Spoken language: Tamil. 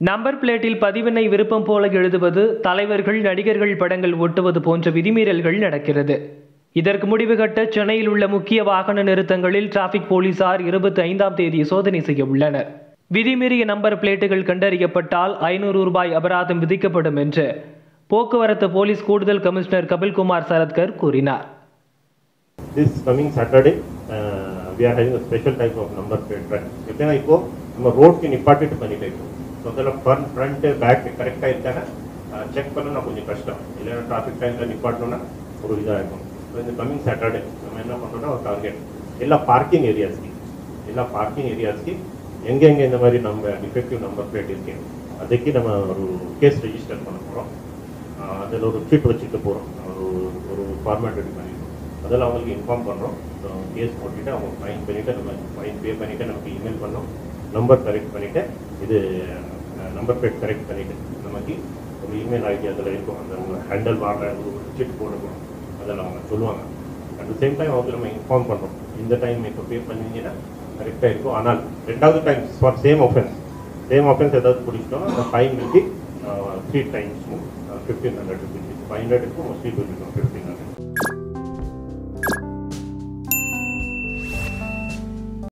நம்பர் பிளேட்டில் பதிவெண்ணை விருப்பம் போல எழுதுவது தலைவர்கள் நடிகர்கள் படங்கள் ஒட்டுவது போன்ற விதிமீறல்கள் நடக்கிறது இதற்கு முடிவு கட்ட சென்னையில் உள்ள முக்கிய வாகன நிறுத்தங்களில் டிராபிக் போலீசார் இருபத்தி ஐந்தாம் தேதி சோதனை செய்ய உள்ளனர் விதிமீறிய நம்பர் பிளேட்டுகள் கண்டறியப்பட்டால் ஐநூறு ரூபாய் அபராதம் விதிக்கப்படும் என்று போக்குவரத்து போலீஸ் கூடுதல் கமிஷனர் கபில்குமார் சரத்கர் கூறினார் this coming Saturday, uh, we are having a special type of number plate run. எப்படின்னா இப்போ நம்ம ரோட்க்கு நிப்பாட்டிட்டு பண்ணிட்டு இருக்கோம் ஸோ அதில் ஃப்ரண்ட் ஃப்ரண்ட் பேக் கரெக்டாக இருக்கான செக் பண்ண நான் கொஞ்சம் கஷ்டம் இல்லைன்னா டிராஃபிக் டைமில் நிப்பாட்டணும்னா ஒரு இதாக இருக்கும் ஸோ இந்த கம்மிங் சாட்டர்டே நம்ம என்ன பண்ணுறோம்னா ஒரு டார்கெட் எல்லா பார்க்கிங் ஏரியாஸ்க்கு எல்லா பார்க்கிங் ஏரியாஸ்க்கு எங்கெங்கே இந்த மாதிரி நம்ம டிஃபெக்டிவ் நம்பர் பிளேட் இருக்கு அதுக்கு நம்ம ஒரு கேஸ் ரெஜிஸ்டர் பண்ண போகிறோம் அதில் ஒரு சீட் வச்சுக்க போகிறோம் ஒரு ஒரு ஃபார்மேட் ரெடி பண்ணிடுறோம் அதெல்லாம் அவங்களுக்கு இன்ஃபார்ம் பண்ணுறோம் கேஸ் போட்டுட்டு அவங்க ஃபைன் பண்ணிவிட்டு நம்ம ஃபைன் பே பண்ணிவிட்டு நமக்கு இமெயில் பண்ணோம் நம்பர் கரெக்ட் பண்ணிவிட்டு இது நம்பர் பிளேட் கரெக்ட் பண்ணிவிட்டு நமக்கு ஒரு இமெயில் ஐடி அதில் இருக்கும் அந்த ஹேண்டல் வாங்க ஒரு சீட் போட்டுக்கணும் அதெல்லாம் அவங்க சொல்லுவாங்க அட் த சேம் டைம் அவங்களுக்கு நம்ம இன்ஃபார்ம் பண்ணுறோம் இந்த டைம் இப்போ பே பண்ணீங்கன்னா கரெக்டாக இருக்கும் ஆனால் ரெண்டாவது time for same offence same offence ஏதாவது பிடிச்சிட்டோம் அந்த ஃபைன் வந்து three times fifteen hundred rupees five hundred இருக்கும் மோஸ்ட்லி இருக்கும் ஃபிஃப்டீன்